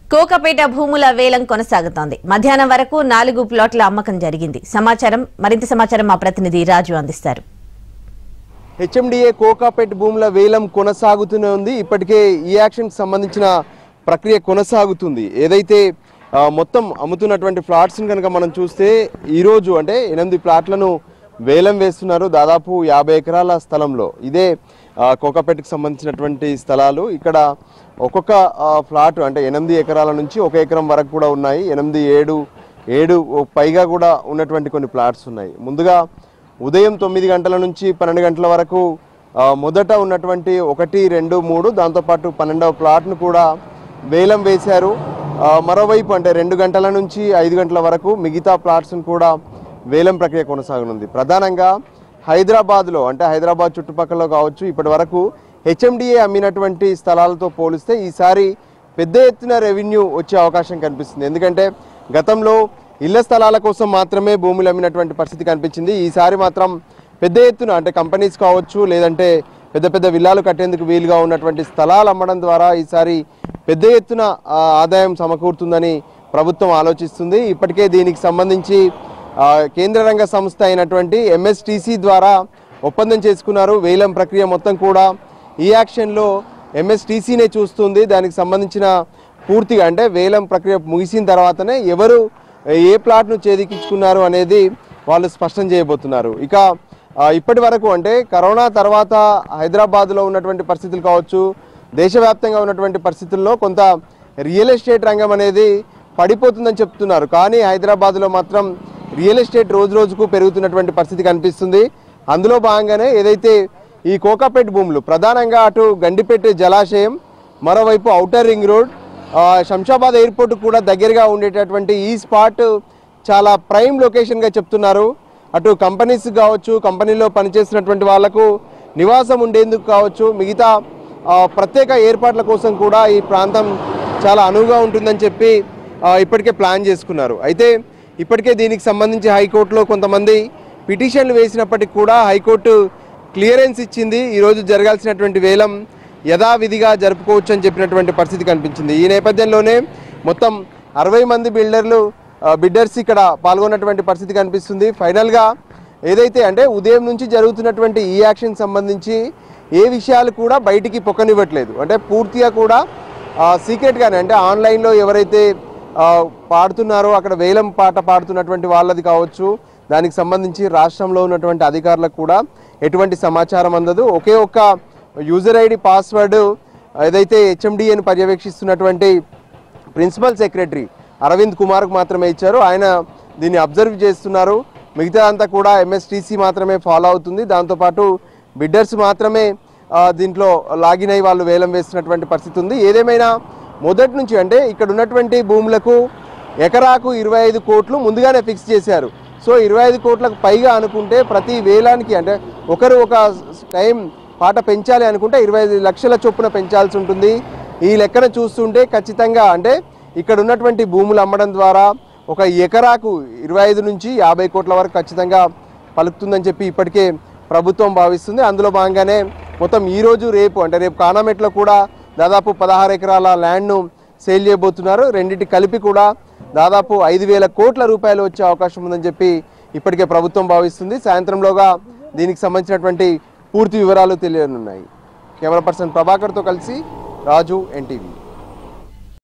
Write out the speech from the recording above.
కోకపేట భూముల వేలం కొనసాగుతోంది మధ్యాహ్నం వరకు నాలుగు ప్లాట్ల అమ్మకం జరిగింది సమాచారం మరింత సమాచారం మా ప్రతినిధి రాజు అందిస్తారు హెచ్ఎండిఏ కోకాపేట్ భూముల వేలం కొనసాగుతూనే ఉంది ఇప్పటికే ఈ యాక్షన్కి సంబంధించిన ప్రక్రియ కొనసాగుతుంది ఏదైతే ఆ, మొత్తం అమ్ముతున్నటువంటి ఫ్లాట్స్ని కనుక మనం చూస్తే ఈరోజు అంటే ఎనిమిది ప్లాట్లను వేలం వేస్తున్నారు దాదాపు యాభై ఎకరాల స్థలంలో ఇదే ఆ, కోకాపేటకు సంబంధించినటువంటి స్థలాలు ఇక్కడ ఒక్కొక్క ఆ, ఫ్లాట్ అంటే ఎనిమిది ఎకరాల నుంచి ఒక ఎకరం వరకు కూడా ఉన్నాయి ఎనిమిది ఏడు ఏడు పైగా కూడా ఉన్నటువంటి కొన్ని ప్లాట్స్ ఉన్నాయి ముందుగా ఉదయం తొమ్మిది గంటల నుంచి పన్నెండు గంటల వరకు ఆ, మొదట ఉన్నటువంటి ఒకటి రెండు మూడు దాంతోపాటు పన్నెండవ ప్లాట్ను కూడా వేలం వేశారు ఆ, మరోవైపు అంటే రెండు గంటల నుంచి ఐదు గంటల వరకు మిగతా ప్లాట్స్ను కూడా వేలం ప్రక్రియ కొనసాగనుంది ప్రధానంగా హైదరాబాద్లో అంటే హైదరాబాద్ చుట్టుపక్కల కావచ్చు ఇప్పటి వరకు హెచ్ఎండిఏ అమ్మినటువంటి స్థలాలతో పోలిస్తే ఈసారి పెద్ద ఎత్తున రెవెన్యూ వచ్చే అవకాశం కనిపిస్తుంది ఎందుకంటే గతంలో ఇళ్ల స్థలాల కోసం మాత్రమే భూములు అమ్మినటువంటి పరిస్థితి కనిపించింది ఈసారి మాత్రం పెద్ద ఎత్తున అంటే కంపెనీస్ కావచ్చు లేదంటే పెద్ద పెద్ద విల్లాలు కట్టేందుకు వీలుగా ఉన్నటువంటి స్థలాలు అమ్మడం ద్వారా ఈసారి పెద్ద ఎత్తున ఆ, ఆదాయం సమకూరుతుందని ప్రభుత్వం ఆలోచిస్తుంది ఇప్పటికే దీనికి సంబంధించి ఆ, కేంద్ర రంగ సంస్థ అయినటువంటి ఎంఎస్టీసీ ద్వారా ఒప్పందం చేసుకున్నారు వేలం ప్రక్రియ మొత్తం కూడా ఈ యాక్షన్లో ఎంఎస్టీసీనే చూస్తుంది దానికి సంబంధించిన పూర్తిగా అంటే వేలం ప్రక్రియ ముగిసిన తర్వాతనే ఎవరు ఏ ప్లాట్ను చేదికించుకున్నారు అనేది వాళ్ళు స్పష్టం చేయబోతున్నారు ఇక ఆ, ఇప్పటి వరకు అంటే కరోనా తర్వాత హైదరాబాద్లో ఉన్నటువంటి పరిస్థితులు కావచ్చు దేశవ్యాప్తంగా ఉన్నటువంటి పరిస్థితుల్లో కొంత రియల్ ఎస్టేట్ రంగం అనేది పడిపోతుందని చెప్తున్నారు కానీ హైదరాబాద్లో మాత్రం రియల్ ఎస్టేట్ రోజు రోజుకు పెరుగుతున్నటువంటి పరిస్థితి కనిపిస్తుంది అందులో భాగంగానే ఏదైతే ఈ కోకాపేట్ భూములు ప్రధానంగా అటు గండిపేట జలాశయం మరోవైపు ఔటర్ రింగ్ రోడ్ ఆ, శంషాబాద్ ఎయిర్పోర్ట్ కూడా దగ్గరగా ఉండేటటువంటి ఈ స్పాట్ చాలా ప్రైమ్ లొకేషన్గా చెప్తున్నారు అటు కంపెనీస్ కావచ్చు కంపెనీలో పనిచేస్తున్నటువంటి వాళ్లకు నివాసం ఉండేందుకు కావచ్చు మిగతా ఆ, ప్రత్యేక ఏర్పాట్ల కోసం కూడా ఈ ప్రాంతం చాలా అనువుగా ఉంటుందని చెప్పి ఆ, ఇప్పటికే ప్లాన్ చేసుకున్నారు అయితే ఇప్పటికే దీనికి సంబంధించి హైకోర్టులో కొంతమంది పిటిషన్లు వేసినప్పటికీ కూడా హైకోర్టు క్లియరెన్స్ ఇచ్చింది ఈరోజు జరగాల్సినటువంటి వేలం యథావిధిగా జరుపుకోవచ్చు అని చెప్పినటువంటి పరిస్థితి కనిపించింది ఈ నేపథ్యంలోనే మొత్తం అరవై మంది బిల్డర్లు ఆ, బిడ్డర్స్ ఇక్కడ పాల్గొన్నటువంటి పరిస్థితి కనిపిస్తుంది ఫైనల్గా ఏదైతే అంటే ఉదయం నుంచి జరుగుతున్నటువంటి ఈ యాక్షన్ సంబంధించి ఏ విషయాలు కూడా బయటికి పొక్కనివ్వట్లేదు అంటే పూర్తిగా కూడా సీక్రెట్గానే అంటే ఆన్లైన్లో ఎవరైతే ఆ, పాడుతున్నారో అక్కడ వేలం పాట పాడుతున్నటువంటి వాళ్ళది కావచ్చు దానికి సంబంధించి రాష్ట్రంలో ఉన్నటువంటి అధికారులకు కూడా ఎటువంటి సమాచారం అందదు ఒకే ఒక్క యూజర్ ఐడి పాస్వర్డ్ ఏదైతే హెచ్ఎండిఏని పర్యవేక్షిస్తున్నటువంటి ప్రిన్సిపల్ సెక్రటరీ అరవింద్ కుమార్కు మాత్రమే ఇచ్చారు ఆయన దీన్ని అబ్జర్వ్ చేస్తున్నారు మిగతా అంతా కూడా ఎంఎస్టీసీ మాత్రమే ఫాలో అవుతుంది దాంతోపాటు బిడ్డర్స్ మాత్రమే ఆ, దీంట్లో లాగిన్ అయ్యి వాళ్ళు వేలం వేస్తున్నటువంటి పరిస్థితి ఉంది ఏదేమైనా మొదటి నుంచి అంటే ఇక్కడ ఉన్నటువంటి భూములకు ఎకరాకు ఇరవై ఐదు కోట్లు ముందుగానే ఫిక్స్ చేశారు సో ఇరవై ఐదు కోట్లకు పైగా అనుకుంటే ప్రతి వేలానికి అంటే ఒకరు ఒక టైం పాట పెంచాలి అనుకుంటే ఇరవై ఐదు లక్షల చొప్పున పెంచాల్సి ఉంటుంది ఈ లెక్కన చూస్తుంటే ఖచ్చితంగా అంటే ఇక్కడ ఉన్నటువంటి భూములు అమ్మడం ద్వారా ఒక ఎకరాకు ఇరవై ఐదు నుంచి యాభై కోట్ల వరకు ఖచ్చితంగా పలుకుతుందని చెప్పి ఇప్పటికే ప్రభుత్వం భావిస్తుంది అందులో భాగంగానే మొత్తం ఈ రోజు రేపు అంటే రేపు కానామెట్లో కూడా దాదాపు పదహారు ఎకరాల ల్యాండ్ను సేల్ చేయబోతున్నారు రెండింటి కలిపి కూడా దాదాపు ఐదు వేల కోట్ల రూపాయలు వచ్చే అవకాశం ఉందని చెప్పి ఇప్పటికే ప్రభుత్వం భావిస్తుంది సాయంత్రంలోగా దీనికి సంబంధించినటువంటి పూర్తి వివరాలు తెలియనున్నాయి కెమెరా పర్సన్ ప్రభాకర్తో కలిసి రాజు ఎన్టీవీ